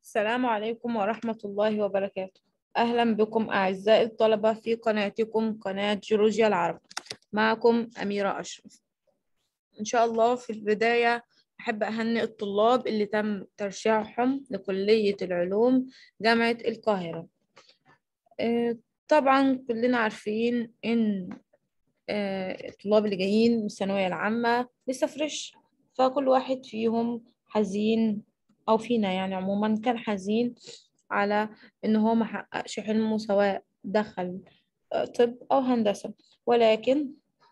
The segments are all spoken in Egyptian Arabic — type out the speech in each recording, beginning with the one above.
السلام عليكم ورحمة الله وبركاته أهلا بكم أعزائي الطلبة في قناتكم قناة جيولوجيا العرب معكم أميرة أشرف إن شاء الله في البداية أحب أهنئ الطلاب اللي تم ترشيحهم لكلية العلوم جامعة القاهرة آه، طبعا كلنا عارفين إن آه، الطلاب اللي جايين من الثانوية العامة لسه فريش فكل واحد فيهم حزين أو فينا يعني عموما كان حزين على إن هو محققش حلمه سواء دخل آه، طب أو هندسة ولكن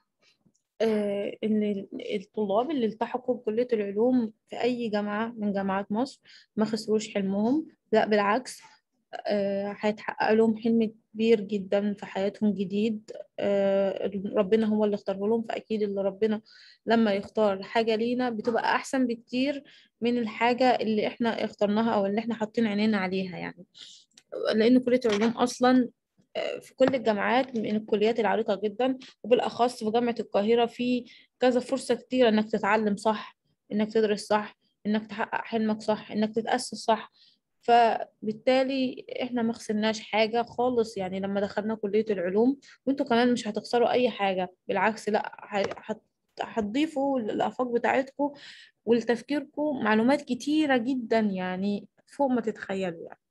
آه، إن الطلاب اللي التحقوا بكلية العلوم في أي جامعة من جامعات مصر ما خسروش حلمهم لا بالعكس آه، هيتحقق لهم حلم كبير جدا في حياتهم جديد آه، ربنا هو اللي اختاره لهم فأكيد اللي ربنا لما يختار حاجة لينا بتبقى أحسن بكتير من الحاجة اللي احنا اخترناها أو اللي احنا حاطين عينينا عليها يعني لأن كلية العلوم أصلا آه، في كل الجامعات من الكليات العريقة جدا وبالأخص في جامعة القاهرة في كذا فرصة كتير إنك تتعلم صح إنك تدرس صح إنك تحقق حلمك صح إنك تتأسس صح فبالتالي احنا ما خسرناش حاجة خالص يعني لما دخلنا كلية العلوم وانتوا كمان مش هتخسروا اي حاجة بالعكس لا هت- هتضيفوا للآفاق بتاعتكم ولتفكيركم معلومات كتيرة جدا يعني فوق ما تتخيلوا يعني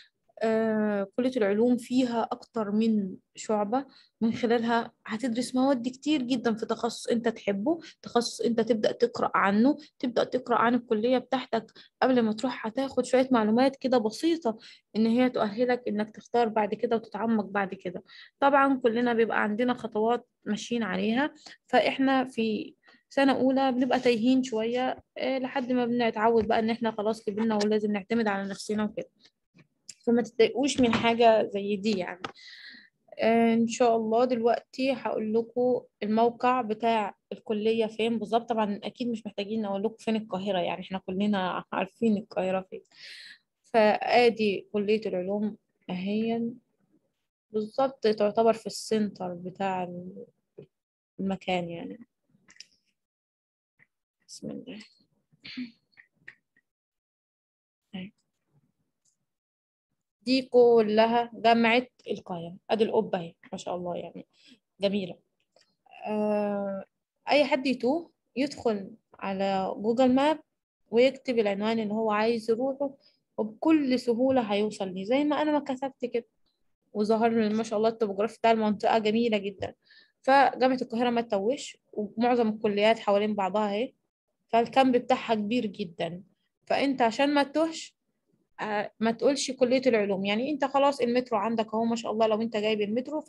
آه، كلية العلوم فيها أكتر من شعبة من خلالها هتدرس مواد كتير جدا في تخصص أنت تحبه تخصص أنت تبدأ تقرأ عنه تبدأ تقرأ عن الكلية بتاعتك قبل ما تروح هتاخد شوية معلومات كده بسيطة إن هي تؤهلك إنك تختار بعد كده وتتعمق بعد كده طبعا كلنا بيبقى عندنا خطوات ماشيين عليها فإحنا في سنة أولى بنبقى تايهين شوية آه، لحد ما بنتعود بقى إن إحنا خلاص كبرنا ولازم نعتمد على نفسنا وكده فما تتضايقوش من حاجة زي دي يعني آه، إن شاء الله دلوقتي هقول لكم الموقع بتاع الكلية فين بالظبط طبعا أكيد مش محتاجين أقول لكم فين القاهرة يعني إحنا كلنا عارفين القاهرة فين فآدي كلية العلوم أهي بالظبط تعتبر في السنتر بتاع المكان يعني بسم الله أهي. دي كلها جامعة القاهرة ادي القبة اهي ما شاء الله يعني جميلة آه اي حد يتوه يدخل على جوجل ماب ويكتب العنوان اللي هو عايز يروحه وبكل سهولة هيوصل ليه زي ما انا ما كتبت كده وظهر لي ما شاء الله التوبوجراف بتاع المنطقة جميلة جدا فجامعة القاهرة ما تتوهش ومعظم الكليات حوالين بعضها اهي فالكامب بتاعها كبير جدا فانت عشان ما تتوهش آه، ما تقولش كلية العلوم يعني انت خلاص المترو عندك اهو ما شاء الله لو انت جايب المترو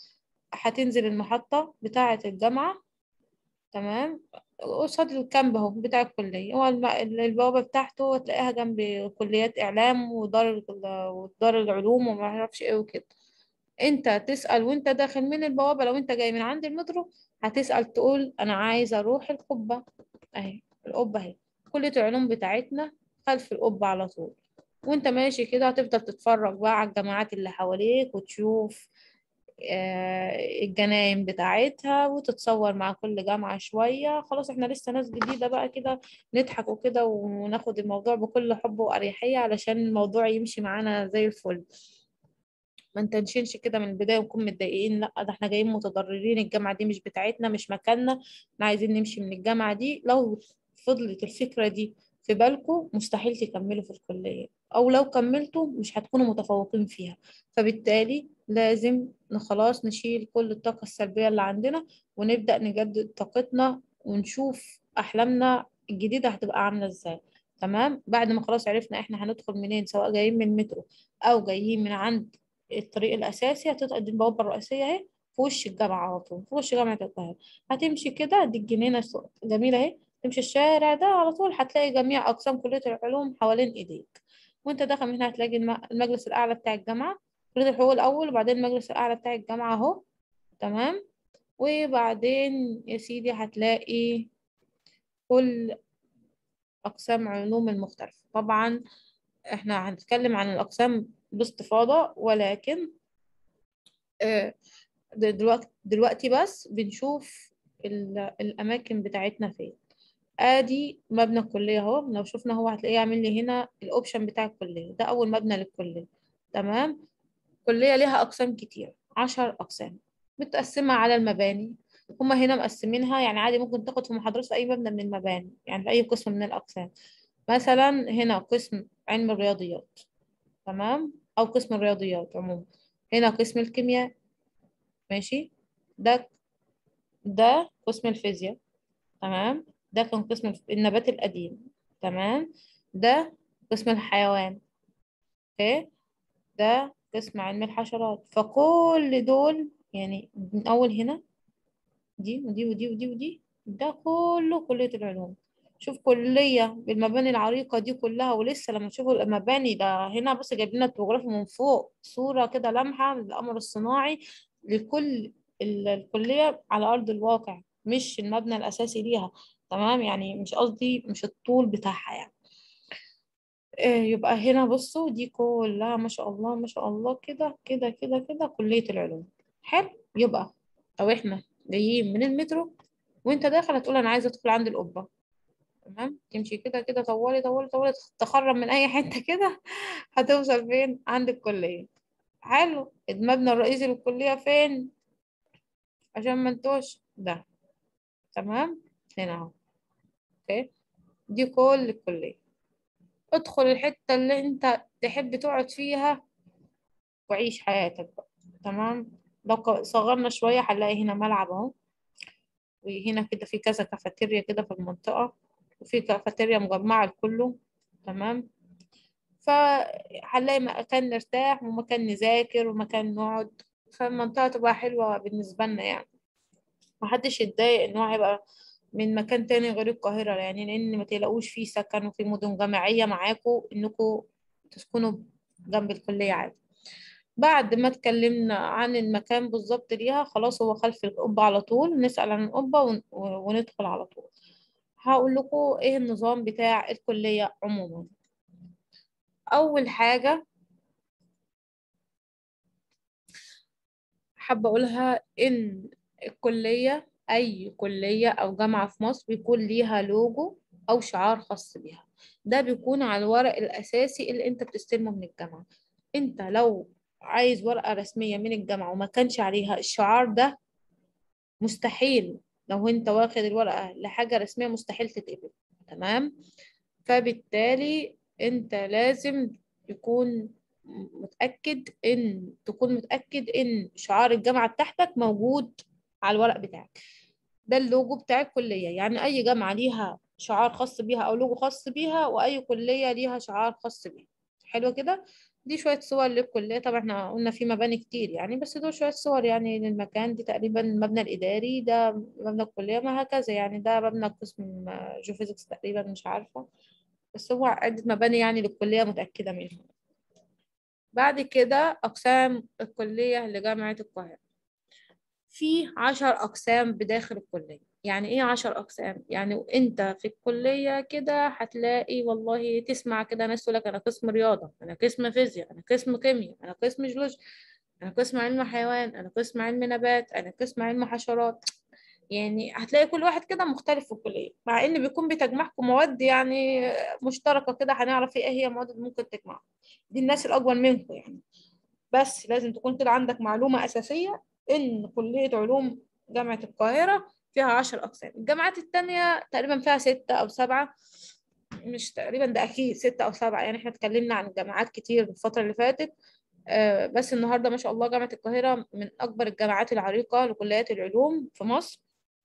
فهتنزل المحطة بتاعة الجامعة تمام قصاد الكامب اهو بتاع الكلية هو الم- البوابة بتاعته هتلاقيها جنب كليات إعلام ودار ال- ودار العلوم وما اعرفش ايه وكده انت تسأل وانت داخل من البوابة لو انت جاي من عند المترو هتسأل تقول انا عايز اروح القبة اهي القبة اهي كلية العلوم بتاعتنا خلف القبة على طول وانت ماشي كده هتفضل تتفرج بقى على الجامعات اللي حواليك وتشوف آه، الجناين بتاعتها وتتصور مع كل جامعة شوية خلاص احنا لسه ناس جديدة بقى كده نضحك وكده وناخد الموضوع بكل حب وأريحية علشان الموضوع يمشي معانا زي الفل ما نتنشنش كده من البداية ونكون متضايقين لا ده احنا جايين متضررين الجامعة دي مش بتاعتنا مش مكاننا احنا عايزين نمشي من الجامعة دي لو فضلت الفكرة دي في بالكم مستحيل تكملوا في الكلية أو لو كملتوا مش هتكونوا متفوقين فيها فبالتالي لازم ن- خلاص نشيل كل الطاقة السلبية اللي عندنا ونبدأ نجدد طاقتنا ونشوف أحلامنا الجديدة هتبقى عاملة ازاي تمام بعد ما خلاص عرفنا احنا هندخل منين سواء جايين من المترو أو جايين من عند الطريق الأساسي هتتقدم البوابة الرئيسية اهي في وش الجامعة على طول في وش جامعة القاهرة هتمشي كده دي الجنينة الس- جميلة اهي تمشي الشارع ده على طول هتلاقي جميع أقسام كلية العلوم حوالين إيديك وأنت داخل من هنا هتلاقي الم- المجلس الأعلى بتاع الجامعة كلية الحقوق الأول وبعدين المجلس الأعلى بتاع الجامعة أهو تمام وبعدين يا سيدي هتلاقي كل أقسام علوم المختلفة طبعا احنا هنتكلم عن الأقسام باستفاضة ولكن آه، د- دلوقتي دلوقتي بس بنشوف ال- الأماكن بتاعتنا فين ادي مبنى الكليه اهو لو شفنا هو هتلاقيه عامل لي هنا الاوبشن بتاع الكليه ده اول مبنى للكليه تمام الكليه ليها اقسام كتير عشر اقسام متقسمه على المباني هما هنا مقسمينها يعني عادي ممكن تاخد في محاضرات في اي مبنى من المباني يعني في اي قسم من الاقسام مثلا هنا قسم علم الرياضيات تمام او قسم الرياضيات عموما هنا قسم الكيمياء ماشي ده ده قسم الفيزياء تمام ده كان قسم النبات القديم تمام ده قسم الحيوان اوكي ده قسم علم الحشرات فكل دول يعني من اول هنا دي ودي ودي ودي ودي ده كله كلية العلوم شوف كلية بالمباني العريقة دي كلها ولسه لما تشوفوا المباني ده هنا بس جايب لنا التوغرافي من فوق صورة كده لمحة للقمر الصناعي لكل الكلية على أرض الواقع مش المبنى الأساسي ليها تمام يعني مش قصدي مش الطول بتاعها يعني إيه يبقى هنا بصوا دي كلها ما شاء الله ما شاء الله كده كده كده كده كلية العلوم حلو يبقى لو احنا جايين من المترو وانت داخل هتقول انا عايزه ادخل عند القبه تمام تمشي كده كده طوالي طوالي طوالي تخرم من اي حته كده هتوصل فين عند الكليه حلو المبنى الرئيسي للكليه فين عشان ما انتوش ده تمام هنا اهو اوكي دي كل الكليه ادخل الحته اللي انت تحب تقعد فيها وعيش حياتك بقى تمام لو صغرنا شويه هنلاقي هنا ملعب اهو وهنا كده في كذا كافيتيريا كده في المنطقه وفي كافيتيريا مجمعه لكله تمام فهنلاقي مكان نرتاح ومكان نذاكر ومكان نقعد فالمنطقة تبقى حلوة بالنسبة لنا يعني محدش يتضايق إن هو هيبقى من مكان تاني غير القاهرة يعني لأن ما تقلقوش في سكن وفي مدن جامعية معاكم إنكم تسكنوا جنب الكلية عادي بعد ما اتكلمنا عن المكان بالظبط ليها خلاص هو خلف القبة على طول نسأل عن القبة وندخل على طول هقول لكم ايه النظام بتاع الكلية عموما أول حاجة حابة أقولها إن الكلية أي كلية أو جامعة في مصر بيكون ليها لوجو أو شعار خاص بيها ده بيكون على الورق الأساسي اللي أنت بتستلمه من الجامعة أنت لو عايز ورقة رسمية من الجامعة وما كانش عليها الشعار ده مستحيل لو أنت واخد الورقة لحاجة رسمية مستحيل تتقبل تمام فبالتالي أنت لازم يكون متأكد إن تكون متأكد إن شعار الجامعة بتاعتك موجود على الورق بتاعك ده اللوجو بتاع الكلية يعني أي جامعة ليها شعار خاص بيها أو لوجو خاص بيها وأي كلية ليها شعار خاص بيها حلو كده دي شوية صور للكلية طبعا احنا قلنا في مباني كتير يعني بس دول شوية صور يعني للمكان دي تقريبا المبنى الإداري ده مبنى الكلية ما هكذا يعني ده مبنى قسم جيوفيزيكس تقريبا مش عارفة بس هو عدة مباني يعني للكلية متأكدة منها بعد كده أقسام الكلية لجامعة القاهرة في عشر أقسام بداخل الكلية يعني إيه عشر أقسام؟ يعني أنت في الكلية كده هتلاقي والله تسمع كده ناس تقول لك أنا قسم رياضة أنا قسم فيزياء أنا قسم كيمياء أنا قسم جيولوجيا أنا قسم علم حيوان أنا قسم علم نبات أنا قسم علم حشرات يعني هتلاقي كل واحد كده مختلف في الكلية مع إن بيكون بتجمعكم مواد يعني مشتركة كده هنعرف إيه هي المواد اللي ممكن تجمعها دي الناس الأكبر منكم يعني بس لازم تكون كده عندك معلومة أساسية إن كلية علوم جامعة القاهرة فيها عشر أقسام الجامعات التانية تقريبا فيها ستة أو سبعة مش تقريبا ده أكيد ستة أو سبعة يعني إحنا اتكلمنا عن جامعات كتير الفترة اللي فاتت آه بس النهاردة ما شاء الله جامعة القاهرة من أكبر الجامعات العريقة لكليات العلوم في مصر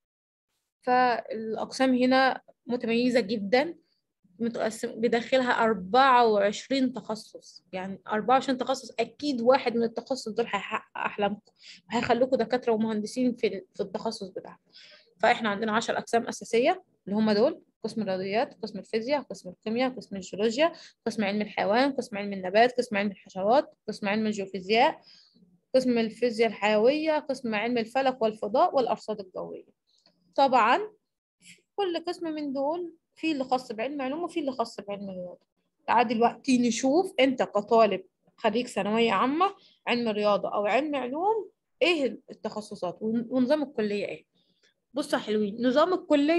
فالأقسام هنا متميزة جدا متقسم بداخلها 24 تخصص يعني 24 تخصص اكيد واحد من التخصص دول هيحقق احلامكم وهيخليكم دكاتره ومهندسين في في التخصص بتاعكم فاحنا عندنا 10 اقسام اساسيه اللي هم دول قسم الرياضيات قسم الفيزياء قسم الكيمياء قسم الجيولوجيا قسم علم الحيوان قسم علم النبات قسم علم الحشرات قسم علم الجيوفيزياء قسم الفيزياء الحيوية قسم علم الفلك والفضاء والأرصاد الجوية طبعا كل قسم من دول في اللي خاص بعلم علوم وفي اللي خاص بعلم الرياضة تعال دلوقتي نشوف انت كطالب خريج ثانوية عامة علم رياضة أو علم علوم ايه التخصصات ونظام الكلية ايه بصوا حلوين نظام الكلية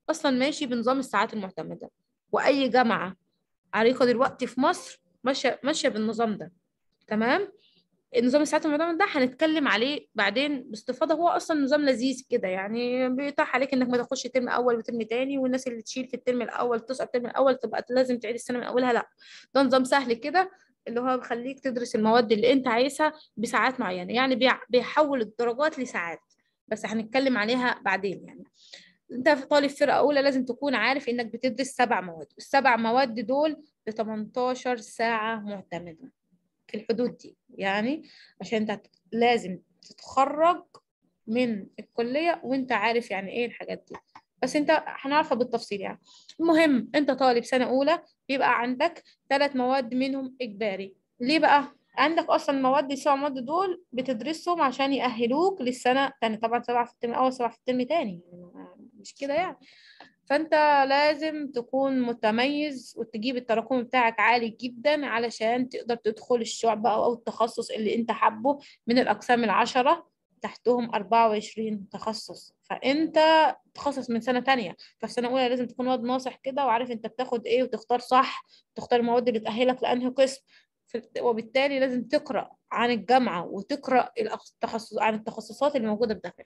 اصلا ماشي بنظام الساعات المعتمده واي جامعه عريقه دلوقتي في مصر ماشيه ماشيه بالنظام ده تمام نظام الساعات المعتمد ده هنتكلم عليه بعدين باستفاضه هو اصلا نظام لذيذ كده يعني بيتاح عليك انك ما تاخدش ترم اول وترم تاني والناس اللي تشيل في الترم الاول تسقط الترم الاول تبقى لازم تعيد السنه من اولها لا ده نظام سهل كده اللي هو بيخليك تدرس المواد اللي انت عايزها بساعات معينه يعني بيع- بيحول الدرجات لساعات بس هنتكلم عليها بعدين يعني انت في طالب فرقه اولى لازم تكون عارف انك بتدرس سبع مواد السبع مواد دول ب 18 ساعه معتمده في الحدود دي يعني عشان انت لازم تتخرج من الكليه وانت عارف يعني ايه الحاجات دي بس انت هنعرفها بالتفصيل يعني المهم انت طالب سنه اولى بيبقى عندك ثلاث مواد منهم اجباري ليه بقى عندك اصلا المواد السبع مواد دول بتدرسهم عشان يأهلوك للسنه الثانيه طبعا سبعه في الترم الاول سبعه في الترم الثاني مش كده يعني فانت لازم تكون متميز وتجيب التراكم بتاعك عالي جدا علشان تقدر تدخل الشعبة او التخصص اللي انت حابه من الاقسام العشرة تحتهم 24 تخصص فانت تخصص من سنة تانية ففي سنة اولى لازم تكون واد ناصح كده وعارف انت بتاخد ايه وتختار صح تختار المواد اللي تأهلك لانهي قسم وبالتالي لازم تقرأ عن الجامعة وتقرأ التخصص عن التخصصات اللي موجودة بداخل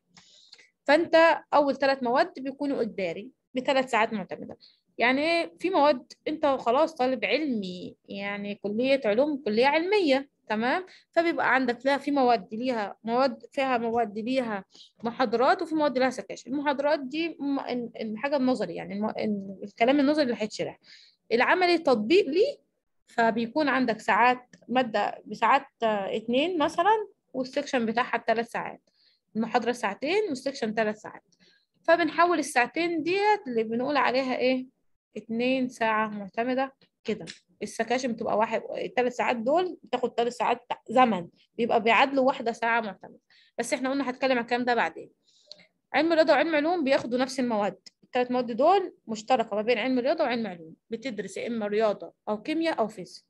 فانت اول ثلاث مواد بيكونوا اجباري بثلاث ساعات معتمدة يعني في مواد انت خلاص طالب علمي يعني كلية علوم كلية علمية تمام فبيبقى عندك لا في مواد ليها مواد فيها مواد ليها محاضرات وفي مواد لها سكاشن المحاضرات دي الحاجة النظري يعني الم... الكلام النظري اللي هيتشرح العملي التطبيق ليه فبيكون عندك ساعات مادة بساعات اتنين مثلا والسكشن بتاعها بثلاث ساعات المحاضرة ساعتين والسكشن ثلاث ساعات فبنحول الساعتين ديت اللي بنقول عليها ايه اتنين ساعة معتمدة كده السكاشن بتبقى واحد الثلاث ساعات دول بتاخد ثلاث ساعات زمن بيبقى بيعادلوا واحدة ساعة معتمدة بس احنا قلنا هتكلم عن الكلام ده بعدين علم رياضة وعلم علوم بياخدوا نفس المواد الثلاث مواد دول مشتركة ما بين علم رياضة وعلم علوم بتدرس يا إما رياضة أو كيمياء أو فيزياء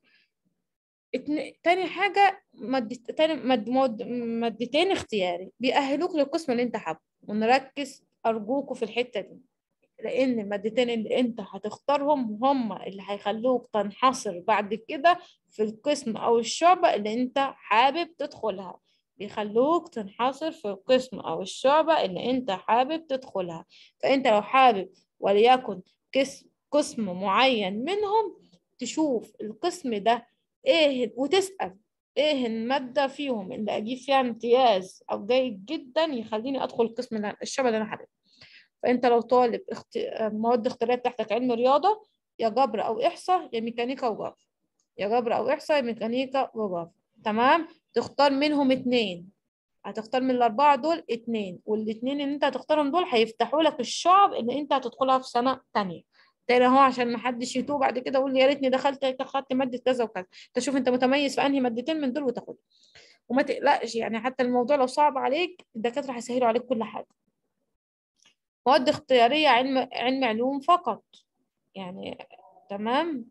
اتن... تاني حاجة مادة تاني ماد... ماد... مادتين اختياري بيأهلوك للقسم اللي انت حابه ونركز أرجوكوا في الحتة دي لأن المادتين اللي انت هتختارهم هم اللي هيخلوك تنحصر بعد كده في القسم أو الشعبة اللي انت حابب تدخلها بيخلوك تنحصر في القسم أو الشعبة اللي انت حابب تدخلها فانت لو حابب وليكن قسم قسم معين منهم تشوف القسم ده ايه وتسأل ايه المادة فيهم اللي اجيب فيها امتياز او جيد جدا يخليني ادخل القسم اللي الشبه اللي انا حاببها فانت لو طالب اخت... مواد اختياريه بتاعتك علم رياضه يا جبر او احصاء يا ميكانيكا وجبر يا جبر او احصاء يا ميكانيكا وجبر تمام تختار منهم اتنين هتختار من الاربعه دول اتنين والاتنين اللي انت هتختارهم دول هيفتحوا لك الشعب اللي انت هتدخلها في سنه تانية تاني اهو عشان ما حدش يتوب بعد كده يقول يا ريتني دخلت اخدت ماده كذا وكذا تشوف انت متميز في انهي مادتين من دول وتاخدهم وما تقلقش يعني حتى الموضوع لو صعب عليك الدكاتره هيسهلوا عليك كل حاجه مواد اختياريه علم علم علوم فقط يعني تمام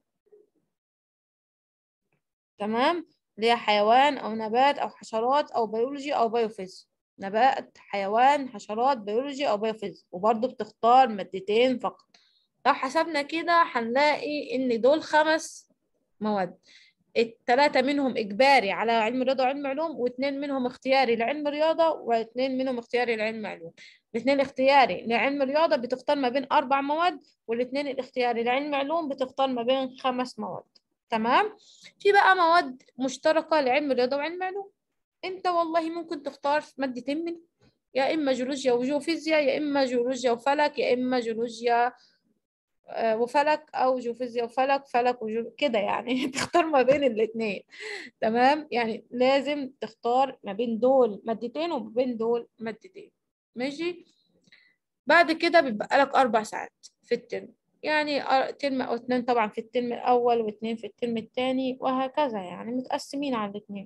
تمام اللي هي حيوان او نبات او حشرات او بيولوجي او بايوفيز نبات حيوان حشرات بيولوجي او بايوفيز وبرضه بتختار مادتين فقط لو حسبنا كده هنلاقي ان دول خمس مواد الثلاثة منهم إجباري على علم رياضة وعلم علوم واثنين منهم اختياري لعلم رياضة واثنين منهم اختياري لعلم علوم الاثنين الاختياري لعلم رياضة بتختار ما بين أربع مواد والاثنين الاختياري لعلم علوم بتختار ما بين خمس مواد تمام في بقى مواد مشتركة لعلم رياضة وعلم علوم انت والله ممكن تختار مادتين من يا إما جيولوجيا وجيوفيزياء يا إما جيولوجيا وفلك يا إما جيولوجيا وفلك او جيوفيزياء وفلك فلك وجو كده يعني تختار ما بين الاثنين تمام يعني لازم تختار ما بين دول مادتين وما بين دول مادتين ماشي بعد كده بيبقى لك اربع ساعات في الترم يعني ترم او اتنين طبعا في الترم الاول واثنين في الترم الثاني وهكذا يعني متقسمين على الاثنين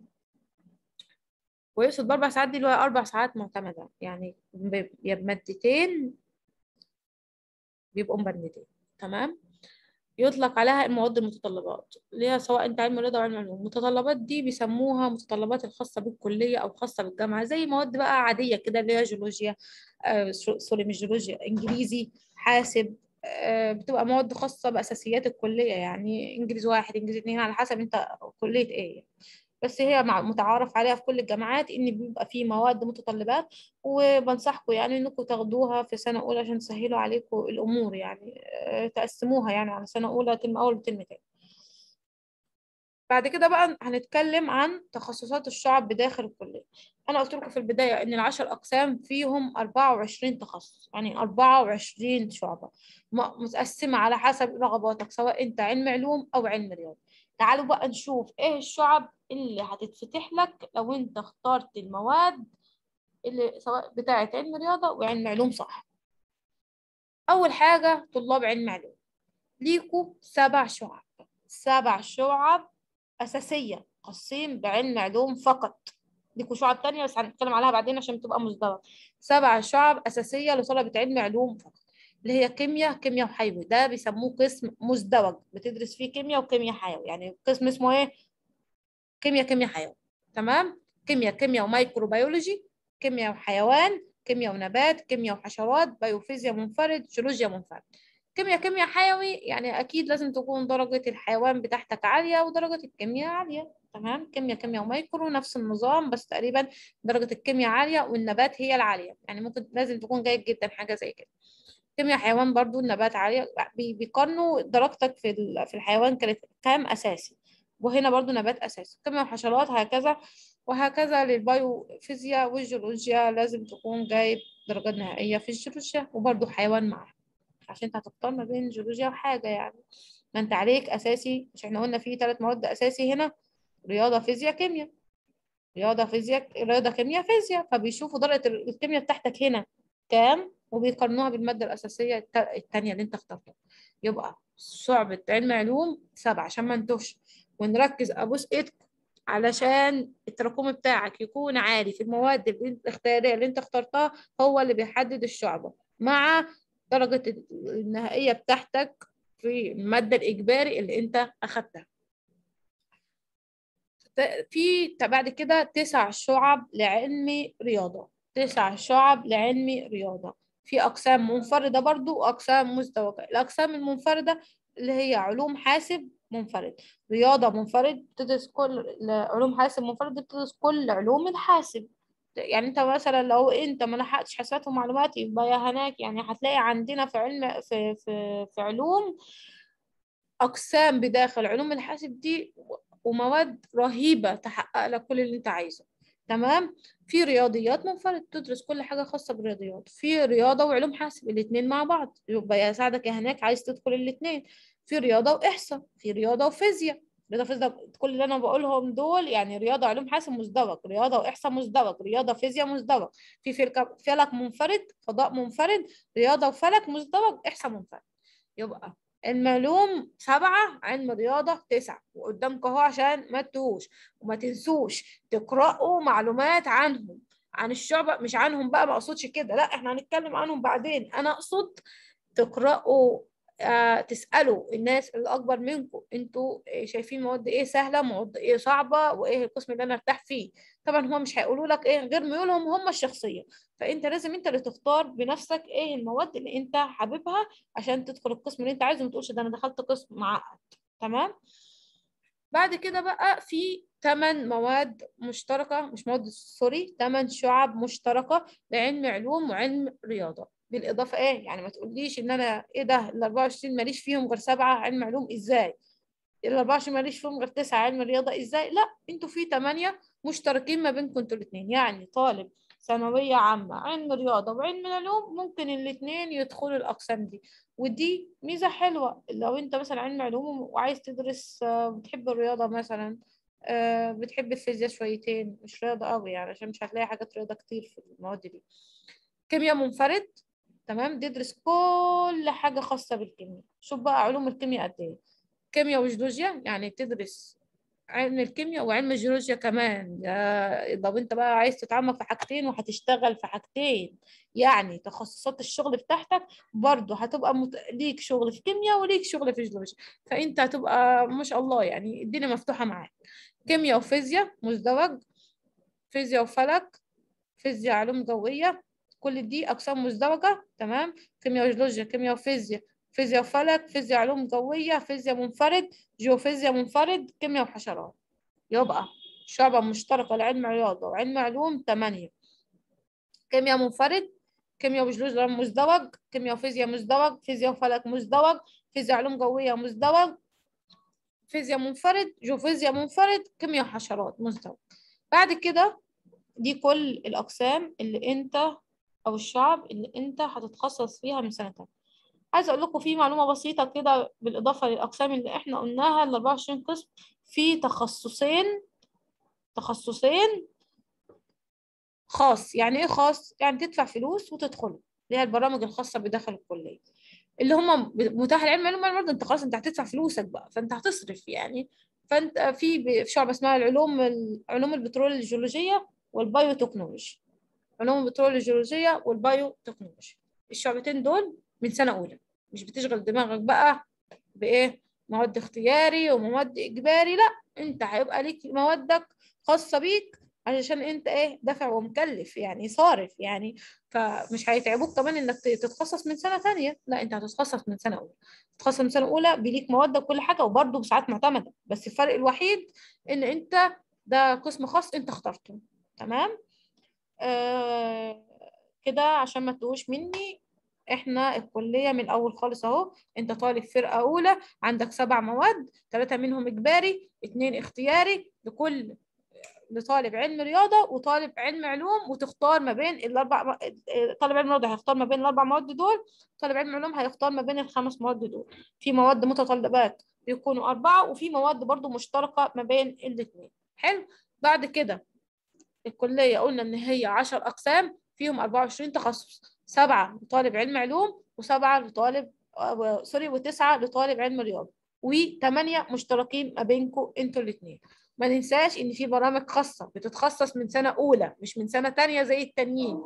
ويقصد باربع ساعات دي اللي هو اربع ساعات معتمده يعني يا بمادتين بيبقوا مبندين تمام يطلق عليها المواد المتطلبات اللي هي سواء انت علم رياضه او علم علوم المتطلبات دي بيسموها متطلبات الخاصه بالكليه او خاصه بالجامعه زي مواد بقى عاديه كده اللي هي جيولوجيا آه سوري مش جيولوجيا انجليزي حاسب آه، بتبقى مواد خاصة بأساسيات الكلية يعني إنجليزي واحد إنجليزي اتنين على حسب أنت كلية إيه بس هي مع- متعارف عليها في كل الجامعات إن بيبقى في مواد متطلبات وبنصحكم يعني إنكم تاخدوها في سنة أولى عشان تسهلوا عليكم الأمور يعني آه، تقسموها يعني على سنة أولى ترم أول وترم تاني بعد كده بقى هنتكلم عن تخصصات الشعب بداخل الكلية أنا قلت لكم في البداية إن العشر أقسام فيهم 24 تخصص يعني 24 شعبة م- متقسمة على حسب رغباتك سواء أنت علم علوم أو علم رياضة تعالوا بقى نشوف إيه الشعب اللي هتتفتح لك لو أنت اخترت المواد اللي سواء بتاعة علم رياضة وعلم علوم صح أول حاجة طلاب علم علوم ليكوا سبع شعب سبع شعب أساسية خاصين بعلم علوم فقط ليكوا شعب تانية بس هنتكلم عليها بعدين عشان تبقى مزدوجة سبع شعب أساسية لطلبة علم علوم فقط اللي هي كيمياء كيمياء وحيوي ده بيسموه قسم مزدوج بتدرس فيه كيمياء وكيمياء حيوي يعني قسم اسمه ايه كيمياء كيمياء حيوي تمام كيمياء كيمياء وميكروبيولوجي كيمياء وحيوان كيمياء ونبات كيمياء وحشرات بيوفيزياء منفرد جيولوجيا منفرد كيمياء كيمياء حيوي يعني أكيد لازم تكون درجة الحيوان بتاعتك عالية ودرجة الكيمياء عالية تمام كيمياء كيمياء وميكرو نفس النظام بس تقريبا درجة الكيمياء عالية والنبات هي العالية يعني ممكن لازم تكون جيد جدا حاجة زي كده كيمياء حيوان برضو النبات عالية بي- بيقارنوا درجتك في ال- في الحيوان كانت كام أساسي وهنا برضو نبات أساسي كيمياء وحشرات هكذا وهكذا للبايو فيزياء والجيولوجيا لازم تكون جايب درجات نهائية في الجيولوجيا وبرضو حيوان معاها عشان انت هتختار ما بين جيولوجيا وحاجة يعني ما انت عليك أساسي مش احنا قلنا في ثلاث مواد أساسي هنا رياضة فيزياء كيمياء رياضة فيزياء رياضة كيمياء فيزياء فبيشوفوا درجة الكيمياء بتاعتك هنا كام وبيقارنوها بالمادة الأساسية الت- التانية اللي انت اخترتها يبقى شعبة علم علوم سبعة عشان ما نتوهش ونركز أبوس إيدكم علشان التراكم بتاعك يكون عالي في المواد اللي انت الاختيارية اللي انت اخترتها هو اللي بيحدد الشعبة مع درجة النهائية بتاعتك في المادة الإجباري اللي انت أخدتها في بعد كده تسع شعب لعلم رياضة تسع شعب لعلم رياضة في أقسام منفردة برضو وأقسام مزدوجة الأقسام المنفردة اللي هي علوم حاسب منفرد رياضة منفرد بتدرس كل علوم حاسب منفرد بتدرس كل علوم الحاسب يعني انت مثلا لو انت ما لحقتش حاسبات ومعلومات يبقى يا هناك يعني هتلاقي عندنا في علم في في في علوم اقسام بداخل علوم الحاسب دي ومواد رهيبة تحقق لك كل اللي انت عايزه تمام في رياضيات منفرد تدرس كل حاجة خاصة بالرياضيات في رياضة وعلوم حاسب الاتنين مع بعض يبقى يساعدك يا هناك عايز تدخل الاتنين في رياضة وإحصاء في رياضة وفيزياء رياضة فيزياء كل اللي أنا بقولهم دول يعني رياضة علوم حاسب مزدوج رياضة وإحصاء مزدوج رياضة فيزياء مزدوج في فلك فلك منفرد فضاء منفرد رياضة وفلك مزدوج إحصاء منفرد يبقى المعلوم سبعة علم الرياضة تسعة وقدامك اهو عشان ما تتوهوش وما تنسوش تقرأوا معلومات عنهم عن الشعبة مش عنهم بقى ما اقصدش كده لا احنا هنتكلم عنهم بعدين انا اقصد تقرأوا آه تسألوا الناس اللي أكبر منكم انتوا شايفين مواد ايه سهلة مواد ايه صعبة وايه القسم اللي انا ارتاح فيه طبعا هم مش هيقولوا لك ايه غير ميولهم هم الشخصية فانت لازم انت اللي تختار بنفسك ايه المواد اللي انت حاببها عشان تدخل القسم اللي انت عايزه ما تقولش ده انا دخلت قسم معقد تمام بعد كده بقى في ثمان مواد مشتركة مش مواد سوري ثمان شعب مشتركة لعلم علوم وعلم رياضة بالإضافة إيه يعني ما تقوليش إن أنا إيه ده ال 24 ماليش فيهم غير سبعة علم علوم إزاي ال 24 ماليش فيهم غير تسعة علم رياضة إزاي لا أنتوا في ثمانية مشتركين ما بينكم أنتوا الاتنين يعني طالب ثانوية عامة علم رياضة وعلم العلوم ممكن الاتنين يدخلوا الأقسام دي ودي ميزة حلوة لو أنت مثلا علم علوم وعايز تدرس بتحب الرياضة مثلا بتحب الفيزياء شويتين مش رياضة قوي يعني عشان مش هتلاقي حاجات رياضة كتير في المواد دي كيمياء منفرد تمام تدرس كل حاجة خاصة بالكيمياء شوف بقى علوم الكيمياء قد ايه كيمياء وجيولوجيا يعني تدرس علم الكيمياء وعلم الجيولوجيا كمان لو انت بقى عايز تتعمق في حاجتين وهتشتغل في حاجتين يعني تخصصات الشغل بتاعتك برضه هتبقى مت... ليك شغل في كيمياء وليك شغل في جيولوجيا فانت هتبقى ما شاء الله يعني الدنيا مفتوحة معاك كيمياء وفيزياء مزدوج فيزياء وفلك فيزياء علوم جوية كل دي أقسام مزدوجة تمام كيمياء وجيولوجيا كيمياء وفيزياء فيزياء وفلك فيزياء علوم جوية فيزياء منفرد جيوفيزياء منفرد كيمياء وحشرات يبقى شعبة مشتركة لعلم رياضة وعلم علوم تمانية كيمياء منفرد كيمياء وجيولوجيا مزدوج كيمياء وفيزياء مزدوج فيزياء وفلك مزدوج فيزياء علوم جوية مزدوج فيزياء منفرد جيوفيزياء منفرد كيمياء وحشرات مزدوج بعد كده دي كل الأقسام اللي أنت أو الشعب اللي أنت هتتخصص فيها من سنة تانية عايزة أقول لكم في معلومة بسيطة كده بالإضافة للأقسام اللي إحنا قلناها ال 24 قسم في تخصصين تخصصين خاص يعني إيه خاص؟ يعني تدفع فلوس وتدخل اللي هي البرامج الخاصة بداخل الكلية اللي هم متاح العلم علوم برضه أنت خلاص أنت هتدفع فلوسك بقى فأنت هتصرف يعني فأنت في في شعبة اسمها العلوم علوم البترول الجيولوجية والبايوتكنولوجي علوم البترول الجيولوجية والبايوتكنولوجي الشعبتين دول من سنة أولى مش بتشغل دماغك بقى بإيه مواد اختياري ومواد إجباري لا أنت هيبقى ليك موادك خاصة بيك علشان أنت إيه دافع ومكلف يعني صارف يعني فمش هيتعبوك كمان إنك تتخصص من سنة تانية لا أنت هتتخصص من سنة أولى تتخصص من سنة أولى بليك مواد وكل حاجة وبرضه بساعات معتمدة بس الفرق الوحيد إن أنت ده قسم خاص أنت اخترته تمام آه كده عشان ما تقوش مني احنا الكلية من الأول خالص أهو أنت طالب فرقة أولى عندك سبع مواد ثلاثة منهم إجباري اتنين اختياري لكل لطالب علم رياضة وطالب علم علوم وتختار ما بين الأربع طالب علم رياضة هيختار ما بين الأربع مواد دول طالب علم علوم هيختار ما بين الخمس مواد دول في مواد متطلبات بيكونوا أربعة وفي مواد برضو مشتركة ما بين الاثنين حلو بعد كده الكلية قلنا إن هي 10 أقسام فيهم 24 تخصص سبعة لطالب علم علوم وسبعة لطالب آه سوري وتسعة لطالب علم رياضة وثمانية مشتركين ما بينكم انتوا الاثنين ما ننساش ان في برامج خاصة بتتخصص من سنة أولى مش من سنة تانية زي التانيين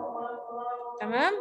تمام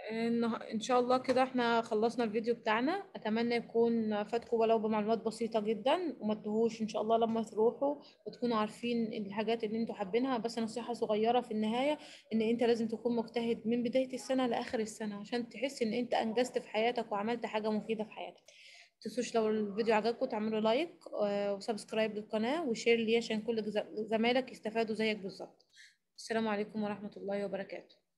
إن إن شاء الله كده احنا خلصنا الفيديو بتاعنا أتمنى يكون فاتكم ولو بمعلومات بسيطة جدا وما تتوهوش إن شاء الله لما تروحوا وتكونوا عارفين الحاجات اللي انتوا حابينها بس نصيحة صغيرة في النهاية إن انت لازم تكون مجتهد من بداية السنة لآخر السنة عشان تحس إن انت أنجزت في حياتك وعملت حاجة مفيدة في حياتك متنسوش لو الفيديو عجبكم تعملوا لايك آه، وسبسكرايب للقناة وشير ليه عشان كل جز- زمايلك يستفادوا زيك بالظبط السلام عليكم ورحمة الله وبركاته